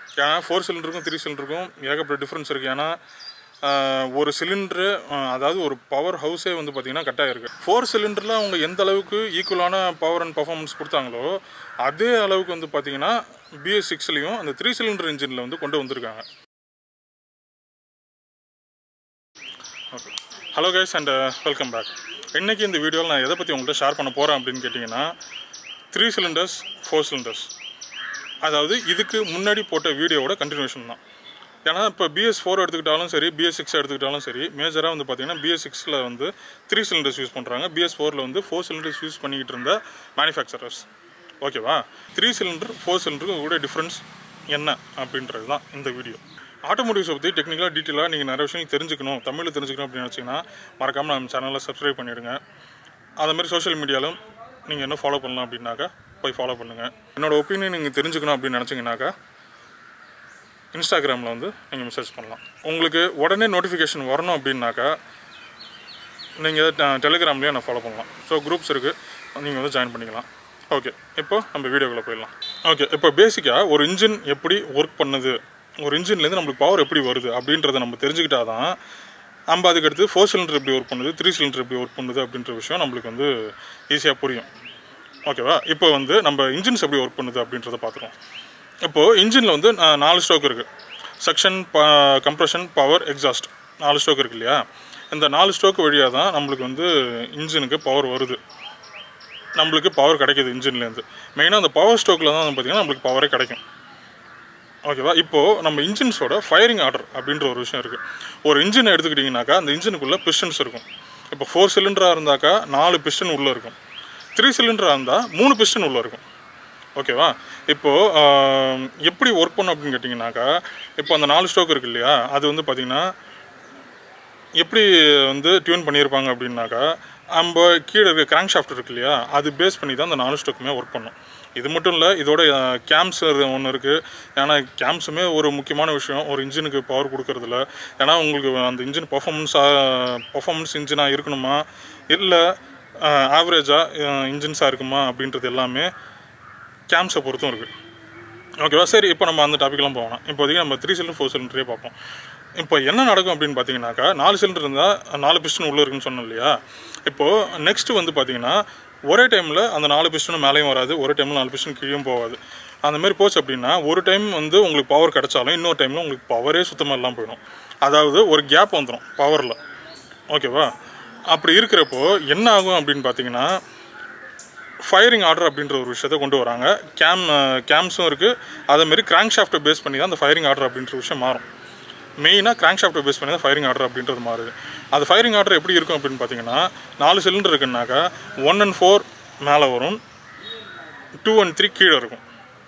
ஏன்னா ஃபோர் சிலிண்டருக்கும் த்ரீ சிலிண்டருக்கும் ஏகப்பட்ட டிஃப்ரென்ஸ் இருக்குது ஏன்னா ஆஹ், ஒரு சிலிண்டரு அதாவது ஒரு பவர் ஹவுஸே வந்து பார்த்திங்கன்னா கட்டாக இருக்குது ஃபோர் சிலிண்டரில் அவங்க எந்த அளவுக்கு ஈக்குவலான பவர் அண்ட் பர்ஃபார்மன்ஸ் கொடுத்தாங்களோ அதே அளவுக்கு வந்து பார்த்திங்கன்னா பிஎஸ் சிக்ஸ்லேயும் அந்த த்ரீ சிலிண்டர் இன்ஜினில் வந்து கொண்டு வந்திருக்காங்க okay hello guys and welcome back இன்றைக்கி இந்த வீடியோவில் நான் எதை பற்றி உங்கள்கிட்ட ஷேர் பண்ண போகிறேன் அப்படின்னு கேட்டிங்கன்னா த்ரீ சிலிண்டர்ஸ் ஃபோர் சிலிண்டர்ஸ் அதாவது இதுக்கு முன்னாடி போட்ட வீடியோவோட கண்டினியூஷன் தான் ஏன்னா இப்போ பிஎஸ் ஃபோர் எடுத்துக்கிட்டாலும் சரி பிஎஸ் சிக்ஸ் எடுத்துக்கிட்டாலும் சரி மேஜராக வந்து பார்த்தீங்கன்னா பிஎஸ் சிக்ஸில் வந்து த்ரீ சிலிண்டர்ஸ் யூஸ் பண்ணுறாங்க பிஎஸ் ஃபோரில் வந்து ஃபோர் சிலிண்டர்ஸ் யூஸ் பண்ணிக்கிட்டு இருந்த மேனுஃபேக்சரர்ஸ் ஓகேவா த்ரீ சிலிண்டர் ஃபோர் சிலிண்டருக்கு கூட டிஃப்ரென்ஸ் என்ன அப்படின்றது தான் இந்த வீடியோ ஆட்டோமோட்டிவ்ஸை பற்றி டெக்னிக்கலாக டீட்டெயிலாக நீங்கள் நிறைய விஷயங்கள் தெரிஞ்சுக்கணும் தமிழில் தெரிஞ்சுக்கணும் அப்படின்னு நினச்சிங்கன்னா மறக்காமல் நம்ம சேனலை சப்ஸ்கிரைப் பண்ணிவிடுங்க அது மாதிரி சோஷியல் மீடியாலும் நீங்கள் என்ன ஃபாலோ பண்ணலாம் அப்படின்னாக்கா போய் ஃபாலோ பண்ணுங்கள் என்னோட ஒப்பீனியன் நீங்கள் தெரிஞ்சுக்கணும் அப்படின்னு நினச்சிங்கனாக்கா இன்ஸ்டாகிராமில் வந்து நீங்கள் மெசேஜ் பண்ணலாம் உங்களுக்கு உடனே நோட்டிஃபிகேஷன் வரணும் அப்படின்னாக்கா நீங்கள் டெலிகிராம்லேயே நான் ஃபாலோ பண்ணலாம் ஸோ குரூப்ஸ் இருக்குது நீங்கள் வந்து ஜாயின் பண்ணிக்கலாம் ஓகே இப்போ நம்ம வீடியோக்குள்ளே போயிடலாம் ஓகே இப்போ பேசிக்காக ஒரு இன்ஜின் எப்படி ஒர்க் பண்ணுது ஒரு இன்ஜின்லேருந்து நம்மளுக்கு பவர் எப்படி வருது அப்படின்றத நம்ம தெரிஞ்சுக்கிட்டா தான் நம்ம அதுக்கடுத்து ஃபோர் சிலிண்டர் எப்படி ஒர்க் பண்ணுது த்ரீ சிலிண்டர் எப்படி ஒர்க் பண்ணுது அப்படின்ற விஷயம் நம்மளுக்கு வந்து ஈஸியாக புரியும் ஓகேவா இப்போ வந்து நம்ம இன்ஜின்ஸ் எப்படி ஒர்க் பண்ணுது அப்படின்றத பார்த்துருவோம் இப்போது இன்ஜினில் வந்து நா- நாலு ஸ்ட்ரோக் இருக்குது செக்ஷன் ப கம்ப்ரெஷன் பவர் எக்ஸாஸ்ட் நாலு ஸ்ட்ரோக் இருக்கு இல்லையா இந்த நாலு ஸ்ட்ரோக் வழியாக தான் நம்மளுக்கு வந்து இன்ஜினுக்கு பவர் வருது நம்மளுக்கு பவர் கிடைக்கிது இன்ஜின்லேருந்து மெயினாக அந்த பவர் ஸ்ட்ரோக்கில் தான் வந்து பார்த்திங்கன்னா நம்மளுக்கு பவரே கிடைக்கும் ஓகேவா இப்போது நம்ம இன்ஜின்ஸோட ஃபயரிங் ஆர்டர் அப்படின்ற ஒரு விஷயம் இருக்குது ஒரு இன்ஜினை எடுத்துக்கிட்டிங்கனாக்கா அந்த இன்ஜினுக்குள்ளே பிஸ்டன்ஸ் இருக்கும் இப்போ ஃபோர் சிலிண்டராக இருந்தாக்கா நாலு பிஸ்டன் உள்ளே இருக்கும் த்ரீ சிலிண்டராக இருந்தால் மூணு பிஸ்டன் உள்ளே இருக்கும் ஓகேவா இப்போது எப்படி ஒர்க் பண்ணும் அப்படின்னு கேட்டிங்கனாக்கா இப்போ அந்த நாலு ஸ்ட்ரோக் இருக்கு இல்லையா அது வந்து பார்த்திங்கன்னா எப்படி வந்து டியூன் பண்ணியிருப்பாங்க அப்படின்னாக்கா நம்ம கீழே இருக்க கிராங்க் ஷாஃப்ட் இருக்கு இல்லையா அது பேஸ் பண்ணி தான் அந்த நாலு ஸ்டோக்குமே ஒர்க் பண்ணும் இது மட்டும் இல்லை இதோட கேம்ஸ் ஒன்று இருக்குது ஏன்னா கேம்ஸுமே ஒரு முக்கியமான விஷயம் ஒரு இன்ஜினுக்கு பவர் கொடுக்கறதுல ஏன்னா உங்களுக்கு அந்த இன்ஜின் பர்ஃபார்மன்ஸாக பர்ஃபார்மன்ஸ் இன்ஜினாக இருக்கணுமா இல்லை ஆவரேஜாக இன்ஜின்ஸாக இருக்குமா அப்படின்றது எல்லாமே கேம்ஸை பொறுத்தும் இருக்குது ஓகேவா சரி இப்போ நம்ம அந்த டாப்பிக்லாம் போகலாம் இப்போதைக்கு நம்ம த்ரீ சிலிண்டர் ஃபோர் சிலிண்டரே பார்ப்போம் இப்போ என்ன நடக்கும் அப்படின்னு பார்த்தீங்கன்னாக்கா நாலு சிலிண்டர் இருந்தால் நாலு பிஸ்டன் உள்ளே இருக்குன்னு சொன்னோம் இல்லையா இப்போது நெக்ஸ்ட் வந்து பார்த்தீங்கன்னா ஒரே டைமில் அந்த நாலு பிஸ்டனும் மேலேயும் வராது ஒரே டைமில் நாலு பிஸ்டன் கீழேயும் போகாது அந்த மாதிரி போச்சு அப்படின்னா ஒரு டைம் வந்து உங்களுக்கு பவர் கிடைச்சாலும் இன்னொரு டைமில் உங்களுக்கு பவரே சுத்தமாக இல்லாமல் போயிடும் அதாவது ஒரு கேப் வந்துடும் பவரில் ஓகேவா அப்படி இருக்கிறப்போ என்ன ஆகும் அப்படின்னு பார்த்தீங்கன்னா ஃபயரிங் ஆர்டர் அப்படின்ற ஒரு விஷயத்தை கொண்டு வராங்க கேம் கேம்ஸும் இருக்குது அதேமாரி கிராங்க் ஷாஃப்ட்டை பேஸ் பண்ணி தான் அந்த ஃபயரிங் ஆர்டர் அப்படின்ற விஷயம் மாறும் மெயினாக கிராங்க் ஷாஃப்ட்டை பேஸ் பண்ணி தான் ஃபயரிங் ஆர்டர் அப்படின்றது மாறுது அது ஃபயரிங் ஆர்டர் எப்படி இருக்கும் அப்படின்னு பார்த்தீங்கன்னா நாலு சிலிண்டர் இருக்குன்னாக்கா ஒன் அண்ட் ஃபோர் மேலே வரும் டூ அண்ட் த்ரீ கீழே இருக்கும்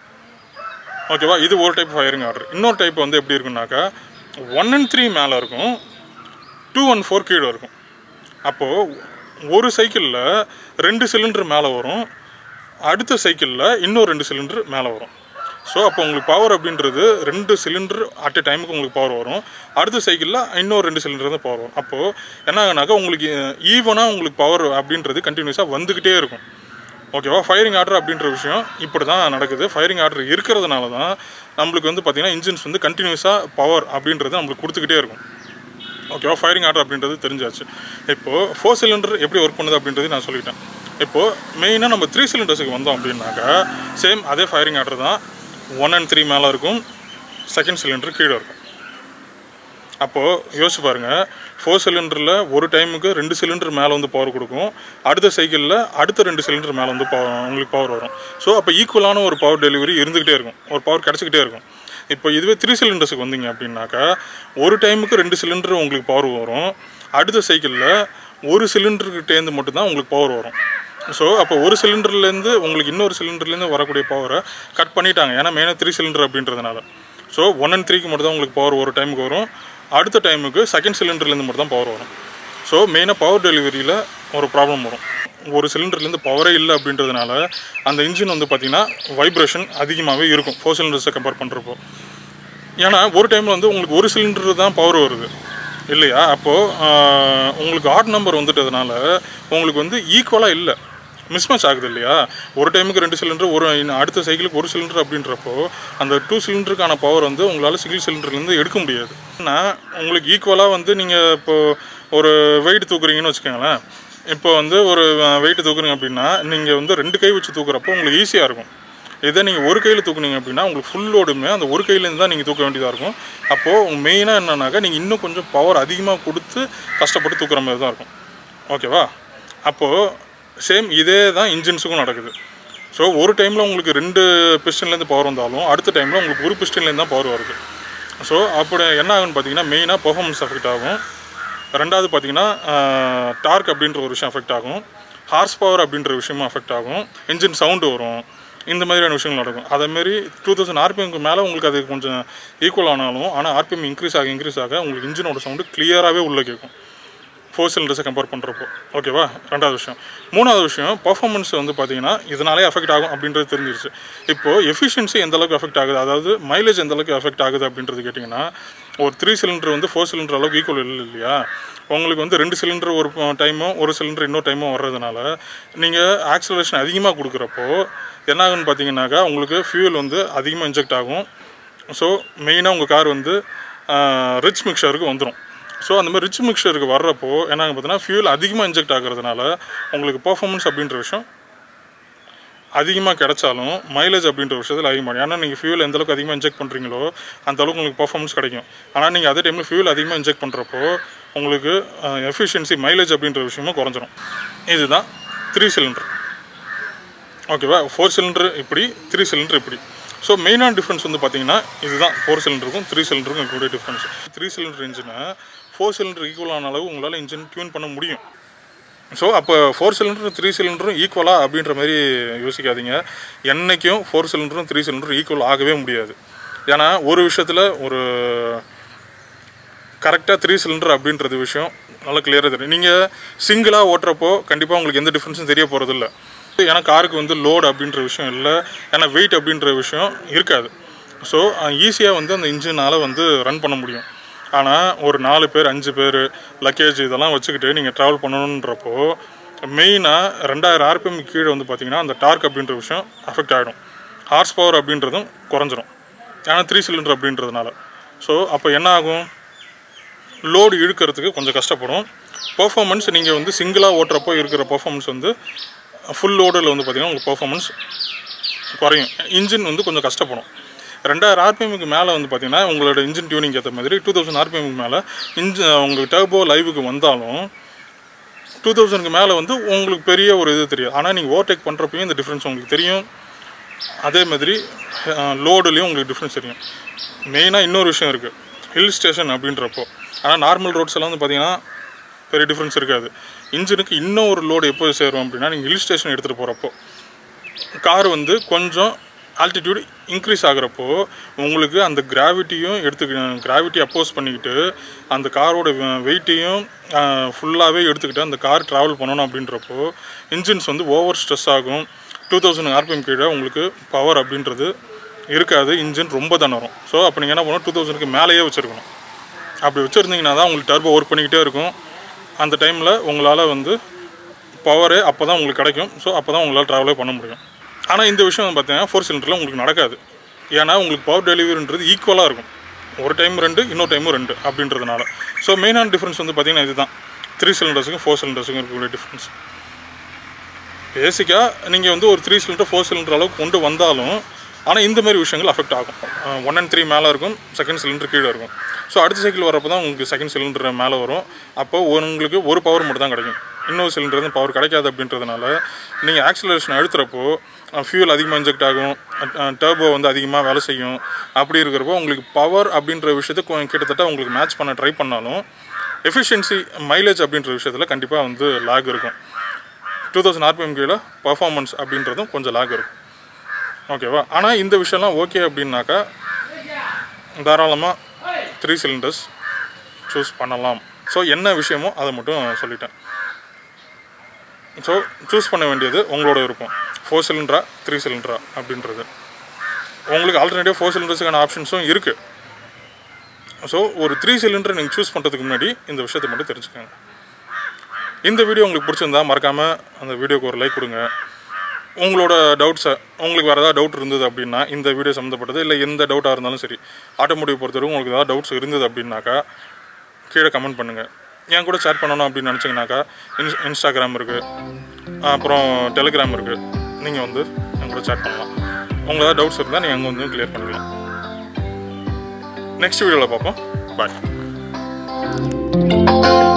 ஓகேவா இது ஒரு டைப் ஃபயரிங் ஆர்டர் இன்னொரு டைப் வந்து எப்படி இருக்குன்னாக்கா ஒன் அண்ட் த்ரீ மேலே இருக்கும் டூ அண்ட் ஃபோர் கீழே இருக்கும் அப்போது ஒரு சைக்கிளில் ரெண்டு சிலிண்டர் மேலே வரும் அடுத்த சைக்கிளில் இன்னும் ரெண்டு சிலிண்டர் மேலே வரும் ஸோ அப்போ உங்களுக்கு பவர் அப்படின்றது ரெண்டு சிலிண்டர் அட் எ டைமுக்கு உங்களுக்கு பவர் வரும் அடுத்த சைக்கிளில் இன்னும் ரெண்டு சிலிண்டர் தான் பவர் வரும் அப்போது என்ன ஆகுனாக்கா உங்களுக்கு ஈவனாக உங்களுக்கு பவர் அப்படின்றது கண்டினியூஸாக வந்துக்கிட்டே இருக்கும் ஓகேவா ஃபயரிங் ஆர்டர் அப்படின்ற விஷயம் இப்படி தான் நடக்குது ஃபயரிங் ஆர்டர் இருக்கிறதுனால தான் நம்மளுக்கு வந்து பார்த்திங்கன்னா இன்ஜின்ஸ் வந்து கண்டினியூஸாக பவர் அப்படின்றது நம்மளுக்கு கொடுத்துக்கிட்டே இருக்கும் ஓகேவா ஃபயரிங் ஆர்டர் அப்படின்றது தெரிஞ்சாச்சு இப்போது ஃபோர் சிலிண்டர் எப்படி ஒர்க் பண்ணுது அப்படின்றது நான் சொல்லிட்டேன் இப்போது மெயினாக நம்ம த்ரீ சிலிண்டர்ஸுக்கு வந்தோம் அப்படின்னாக்கா சேம் அதே ஃபயரிங் ஆர்டர் தான் ஒன் அண்ட் த்ரீ மேலே இருக்கும் செகண்ட் சிலிண்டர் கீழே இருக்கும் அப்போது யோசிச்சு பாருங்கள் ஃபோர் சிலிண்டரில் ஒரு டைமுக்கு ரெண்டு சிலிண்டர் மேலே வந்து பவர் கொடுக்கும் அடுத்த சைக்கிளில் அடுத்த ரெண்டு சிலிண்டர் மேலே வந்து பவர் உங்களுக்கு பவர் வரும் ஸோ அப்போ ஈக்குவலான ஒரு பவர் டெலிவரி இருந்துக்கிட்டே இருக்கும் ஒரு பவர் கிடச்சிக்கிட்டே இருக்கும் இப்போ இதுவே த்ரீ சிலிண்டர்ஸுக்கு வந்தீங்க அப்படின்னாக்கா ஒரு டைமுக்கு ரெண்டு சிலிண்டர் உங்களுக்கு பவர் வரும் அடுத்த சைக்கிளில் ஒரு சிலிண்டருக்கிட்டேருந்து மட்டும்தான் உங்களுக்கு பவர் வரும் ஸோ அப்போ ஒரு சிலிண்டர்லேருந்து உங்களுக்கு இன்னொரு சிலிண்டர்லேருந்து வரக்கூடிய பவரை கட் பண்ணிட்டாங்க ஏன்னா மெயினாக த்ரீ சிலிண்டர் அப்படின்றதுனால ஸோ ஒன் அண்ட் த்ரீக்கு மட்டும் தான் உங்களுக்கு பவர் ஒரு டைமுக்கு வரும் அடுத்த டைமுக்கு செகண்ட் சிலிண்டர்லேருந்து மட்டும் தான் பவர் வரும் ஸோ மெயினாக பவர் டெலிவரியில் ஒரு ப்ராப்ளம் வரும் ஒரு சிலிண்டர்லேருந்து பவரே இல்லை அப்படின்றதுனால அந்த இன்ஜின் வந்து பார்த்திங்கன்னா வைப்ரேஷன் அதிகமாகவே இருக்கும் ஃபோர் சிலிண்டர்ஸை கம்பேர் பண்ணுறப்போ ஏன்னா ஒரு டைமில் வந்து உங்களுக்கு ஒரு சிலிண்டர் தான் பவர் வருது இல்லையா அப்போது உங்களுக்கு ஆட் நம்பர் வந்துட்டதுனால உங்களுக்கு வந்து ஈக்குவலாக இல்லை மிஸ்மேட்ச் ஆகுது இல்லையா ஒரு டைமுக்கு ரெண்டு சிலிண்டர் ஒரு இன்னும் அடுத்த சைக்கிளுக்கு ஒரு சிலிண்டர் அப்படின்றப்போ அந்த டூ சிலிண்டருக்கான பவர் வந்து உங்களால் சிங்கிள் சிலிண்டர்லேருந்து எடுக்க முடியாது ஏன்னா உங்களுக்கு ஈக்குவலாக வந்து நீங்கள் இப்போது ஒரு வெயிட் தூக்குறீங்கன்னு வச்சுக்கோங்களேன் இப்போ வந்து ஒரு வெயிட் தூக்குறீங்க அப்படின்னா நீங்கள் வந்து ரெண்டு கை வச்சு தூக்குறப்போ உங்களுக்கு ஈஸியாக இருக்கும் இதை நீங்கள் ஒரு கையில் தூக்குனீங்க அப்படின்னா உங்களுக்கு ஃபுல் லோடுமே அந்த ஒரு கையிலேருந்து தான் நீங்கள் தூக்க வேண்டியதாக இருக்கும் அப்போது மெயினாக என்னன்னாக்கா நீங்கள் இன்னும் கொஞ்சம் பவர் அதிகமாக கொடுத்து கஷ்டப்பட்டு தூக்குற மாதிரி தான் இருக்கும் ஓகேவா அப்போது சேம் இதே தான் இன்ஜின்ஸுக்கும் நடக்குது ஸோ ஒரு டைமில் உங்களுக்கு ரெண்டு பிஸ்டன்லேருந்து பவர் வந்தாலும் அடுத்த டைமில் உங்களுக்கு ஒரு பிஸ்டன்லேருந்து தான் பவர் வருது ஸோ அப்படி என்ன ஆகுன்னு பார்த்தீங்கன்னா மெயினாக பெர்ஃபார்மன்ஸ் அஃபெக்ட் ஆகும் ரெண்டாவது பார்த்தீங்கன்னா டார்க் அப்படின்ற ஒரு விஷயம் அஃபெக்ட் ஆகும் ஹார்ஸ் பவர் அப்படின்ற விஷயமும் அஃபெக்ட் ஆகும் இன்ஜின் சவுண்டு வரும் இந்த மாதிரியான விஷயங்கள் நடக்கும் அதேமாரி டூ தௌசண்ட் ஆர்பிஎம்க்கு மேலே உங்களுக்கு அது கொஞ்சம் ஈக்குவல் ஆனாலும் ஆனால் ஆர்பிஎம் இன்க்ரீஸ் ஆக இன்க்ரீஸ் ஆக உங்களுக்கு இன்ஜினோட சவுண்டு கிளியராகவே உள்ளே கேட்கும் ஃபோர் சிலிண்டர்ஸை கம்பேர் பண்ணுறப்போ ஓகேவா ரெண்டாவது விஷயம் மூணாவது விஷயம் பர்ஃபார்மன்ஸ் வந்து பார்த்தீங்கன்னா இதனாலே அஃபெக்ட் ஆகும் அப்படின்றது தெரிஞ்சிருச்சு இப்போது எஃபிஷியன்சி எந்த அளவுக்கு அஃபெக்ட் ஆகுது அதாவது மைலேஜ் எந்த அளவுக்கு அஃபெக்ட் ஆகுது அப்படின்றது கேட்டிங்கன்னா ஒரு த்ரீ சிலிண்டர் வந்து ஃபோர் சிலிண்டர் அளவுக்கு ஈக்குவல் இல்லை இல்லையா உங்களுக்கு வந்து ரெண்டு சிலிண்டர் ஒரு டைமும் ஒரு சிலிண்டர் இன்னொரு டைமும் வர்றதுனால நீங்கள் ஆக்சலரேஷன் அதிகமாக கொடுக்குறப்போ என்ன ஆகுன்னு பார்த்தீங்கன்னாக்கா உங்களுக்கு ஃபியூல் வந்து அதிகமாக இன்ஜெக்ட் ஆகும் ஸோ மெயினாக உங்கள் கார் வந்து ரிச் மிக்சருக்கு வந்துடும் ஸோ அந்த மாதிரி ரிச் மிக்சருக்கு வர்றப்போ என்னங்க பார்த்தீங்கன்னா ஃபியூல் அதிகமாக இன்ஜெக்ட் ஆகிறதுனால உங்களுக்கு பர்ஃபார்மன்ஸ் அப்படின்ற விஷயம் அதிகமாக கிடைச்சாலும் மைலேஜ் அப்படின்ற விஷயத்தில் அதிகமாக ஏன்னா நீங்கள் ஃபியூல் எந்த அளவுக்கு அதிகமாக இன்ஜெக்ட் பண்ணுறீங்களோ அந்த அளவுக்கு உங்களுக்கு பர்ஃபார்மன்ஸ் கிடைக்கும் ஆனால் நீங்கள் அதே டைமில் ஃபியூல் அதிகமாக இன்ஜெக்ட் பண்ணுறப்போ உங்களுக்கு எஃபிஷியன்சி மைலேஜ் அப்படின்ற விஷயமும் குறைஞ்சிரும் இதுதான் த்ரீ சிலிண்டர் ஓகேவா ஃபோர் சிலிண்டர் இப்படி த்ரீ சிலிண்டர் இப்படி ஸோ மெயினான டிஃப்ரென்ஸ் வந்து பார்த்தீங்கன்னா இதுதான் ஃபோர் சிலிண்டருக்கும் த்ரீ சிலிண்டருக்கும் இருக்கக்கூடிய டிஃப்ரென்ஸ் த்ரீ சிலிண்டர் இன்ஜினை ஃபோர் சிலிண்டர் ஈக்குவலான அளவு உங்களால் இன்ஜின் டியூன் பண்ண முடியும் ஸோ அப்போ ஃபோர் சிலிண்டரும் த்ரீ சிலிண்டரும் ஈக்குவலாக அப்படின்ற மாதிரி யோசிக்காதீங்க என்றைக்கும் ஃபோர் சிலிண்டரும் த்ரீ சிலிண்டரும் ஈக்குவல் ஆகவே முடியாது ஏன்னா ஒரு விஷயத்தில் ஒரு கரெக்டாக த்ரீ சிலிண்டர் அப்படின்றது விஷயம் நல்லா கிளியராக தெரியும் நீங்கள் சிங்கிளாக ஓட்டுறப்போ கண்டிப்பாக உங்களுக்கு எந்த டிஃப்ரென்ஸும் தெரிய போகிறதில்ல ஏன்னா காருக்கு வந்து லோடு அப்படின்ற விஷயம் இல்லை ஏன்னா வெயிட் அப்படின்ற விஷயம் இருக்காது ஸோ ஈஸியாக வந்து அந்த இன்ஜினால் வந்து ரன் பண்ண முடியும் ஆனால் ஒரு நாலு பேர் அஞ்சு பேர் லக்கேஜ் இதெல்லாம் வச்சுக்கிட்டு நீங்கள் ட்ராவல் பண்ணணுன்றப்போ மெயினாக ரெண்டாயிரம் ஆர்பிஎம் கீழே வந்து பார்த்தீங்கன்னா அந்த டார்க் அப்படின்ற விஷயம் அஃபெக்ட் ஆகிடும் ஹார்ஸ் பவர் அப்படின்றதும் குறைஞ்சிரும் ஏன்னா த்ரீ சிலிண்டர் அப்படின்றதுனால ஸோ அப்போ என்ன ஆகும் லோடு இழுக்கிறதுக்கு கொஞ்சம் கஷ்டப்படும் பர்ஃபார்மன்ஸ் நீங்கள் வந்து சிங்கிளாக ஓட்டுறப்போ இருக்கிற பர்ஃபார்மன்ஸ் வந்து ஃபுல் லோடில் வந்து பார்த்திங்கன்னா உங்களுக்கு பர்ஃபார்மன்ஸ் குறையும் இன்ஜின் வந்து கொஞ்சம் கஷ்டப்படும் ரெண்டாயிரம் ஆர்பிஎம்க்கு மேலே வந்து பார்த்திங்கன்னா உங்களோட இன்ஜின் டியூனிங் ஏற்ற மாதிரி டூ தௌசண்ட் ஆர்பிஎம்க்கு மேலே இன்ஜின் உங்களுக்கு டர்போ லைவுக்கு வந்தாலும் டூ தௌசண்ட்க்கு மேலே வந்து உங்களுக்கு பெரிய ஒரு இது தெரியும் ஆனால் நீங்கள் ஓவர்டேக் பண்ணுறப்பையும் இந்த டிஃப்ரென்ஸ் உங்களுக்கு தெரியும் அதே மாதிரி லோடுலேயும் உங்களுக்கு டிஃப்ரென்ஸ் தெரியும் மெயினாக இன்னொரு விஷயம் இருக்குது ஹில் ஸ்டேஷன் அப்படின்றப்போ ஆனால் நார்மல் ரோட்ஸ் எல்லாம் வந்து பார்த்தீங்கன்னா பெரிய டிஃப்ரென்ஸ் இருக்காது இன்ஜினுக்கு இன்னும் ஒரு லோடு எப்போ சேரும் அப்படின்னா நீங்கள் ஹில் ஸ்டேஷன் எடுத்துகிட்டு போகிறப்போ கார் வந்து கொஞ்சம் ஆல்டிடியூட் இன்க்ரீஸ் ஆகிறப்போ உங்களுக்கு அந்த கிராவிட்டியும் எடுத்துக்க கிராவிட்டி அப்போஸ் பண்ணிக்கிட்டு அந்த காரோட வெயிட்டையும் ஃபுல்லாகவே எடுத்துக்கிட்டு அந்த கார் ட்ராவல் பண்ணணும் அப்படின்றப்போ இன்ஜின்ஸ் வந்து ஓவர் ஸ்ட்ரெஸ் ஆகும் டூ தௌசண்ட் ஆர்பிஎம் கீழே உங்களுக்கு பவர் அப்படின்றது இருக்காது இன்ஜின் ரொம்ப தண்ணரும் ஸோ அப்போ நீங்கள் என்ன பண்ணணும் டூ தௌசண்ட்க்கு மேலேயே வச்சுருக்கணும் அப்படி வச்சுருந்தீங்கன்னா தான் உங்களுக்கு டர்போ ஒர்க் பண்ணிக்கிட்டே இருக்கும் அந்த டைமில் உங்களால் வந்து பவரு அப்போ தான் உங்களுக்கு கிடைக்கும் ஸோ அப்போ தான் உங்களால் ட்ராவலே பண்ண முடியும் ஆனால் இந்த விஷயம் பார்த்தீங்கன்னா ஃபோர் சிலிண்டரில் உங்களுக்கு நடக்காது ஏன்னா உங்களுக்கு பவர் டெலிவரின்றது ஈக்குவலாக இருக்கும் ஒரு டைம் ரெண்டு இன்னொரு டைமும் ரெண்டு அப்படின்றதுனால ஸோ மெயினான டிஃப்ரென்ஸ் வந்து பார்த்தீங்கன்னா இதுதான் த்ரீ சிலிண்டர்ஸுக்கும் ஃபோர் சிலிண்டர்ஸுக்கும் இருக்கக்கூடிய டிஃப்ரென்ஸ் பேசிக்காக நீங்கள் வந்து ஒரு த்ரீ சிலிண்டர் ஃபோர் சிலிண்டர் அளவுக்கு கொண்டு வந்தாலும் ஆனால் இந்த மாதிரி விஷயங்கள் அஃபெக்ட் ஆகும் ஒன் அண்ட் த்ரீ மேலே இருக்கும் செகண்ட் சிலிண்டர் கீழே இருக்கும் ஸோ அடுத்த சைக்கிள் வரப்போ தான் உங்களுக்கு செகண்ட் சிலிண்டர் மேலே வரும் அப்போ உங்களுக்கு ஒரு பவர் மட்டும் தான் கிடைக்கும் இன்னொரு சிலிண்டர் வந்து பவர் கிடைக்காது அப்படின்றதுனால நீங்கள் ஆக்சிலரேஷன் அழுத்துறப்போ ஃபியூல் அதிகமாக இன்ஜெக்ட் ஆகும் டர்போ வந்து அதிகமாக வேலை செய்யும் அப்படி இருக்கிறப்போ உங்களுக்கு பவர் அப்படின்ற விஷயத்தை கொ- கிட்டத்தட்ட உங்களுக்கு மேட்ச் பண்ண ட்ரை பண்ணாலும் எஃபிஷியன்சி மைலேஜ் அப்படின்ற விஷயத்தில் கண்டிப்பாக வந்து லாக் இருக்கும் டூ தௌசண்ட் ஆர்பிஎம் கீழே பர்ஃபார்மன்ஸ் அப்படின்றதும் கொஞ்சம் லாக் இருக்கும் ஓகேவா ஆனால் இந்த விஷயம்லாம் ஓகே அப்படின்னாக்கா தாராளமாக த்ரீ சிலிண்டர்ஸ் சூஸ் பண்ணலாம் ஸோ என்ன விஷயமோ அதை மட்டும் சொல்லிட்டேன் ஸோ சூஸ் பண்ண வேண்டியது உங்களோட விருப்பம் ஃபோர் சிலிண்டரா த்ரீ சிலிண்டரா அப்படின்றது உங்களுக்கு ஆல்டர்னேட்டிவ் ஃபோர் சிலிண்டர்ஸுக்கான ஆப்ஷன்ஸும் இருக்குது ஸோ ஒரு த்ரீ சிலிண்டர் நீங்கள் சூஸ் பண்ணுறதுக்கு முன்னாடி இந்த விஷயத்தை மட்டும் தெரிஞ்சுக்கோங்க இந்த வீடியோ உங்களுக்கு பிடிச்சிருந்தா மறக்காமல் அந்த வீடியோக்கு ஒரு லைக் கொடுங்க உங்களோட டவுட்ஸை உங்களுக்கு வேறு ஏதாவது டவுட் இருந்தது அப்படின்னா இந்த வீடியோ சம்மந்தப்பட்டது இல்லை எந்த டவுட்டாக இருந்தாலும் சரி ஆட்டோமோட்டிவ் பொறுத்தவரைக்கும் உங்களுக்கு ஏதாவது டவுட்ஸ் இருந்தது அப்படின்னாக்கா கீழே கமெண்ட் பண்ணுங்கள் என் கூட ஷேர் பண்ணணும் அப்படின்னு நினச்சிங்கனாக்கா இன்ஸ் இன்ஸ்டாகிராம் இருக்குது அப்புறம் டெலிகிராம் இருக்குது நீங்கள் வந்து என் கூட ஷேர் பண்ணலாம் உங்களுக்கு ஏதாவது டவுட்ஸ் இருந்தால் நீங்கள் அங்கே வந்து கிளியர் பண்ணிக்கலாம் நெக்ஸ்ட் வீடியோவில் பார்ப்போம் பாய்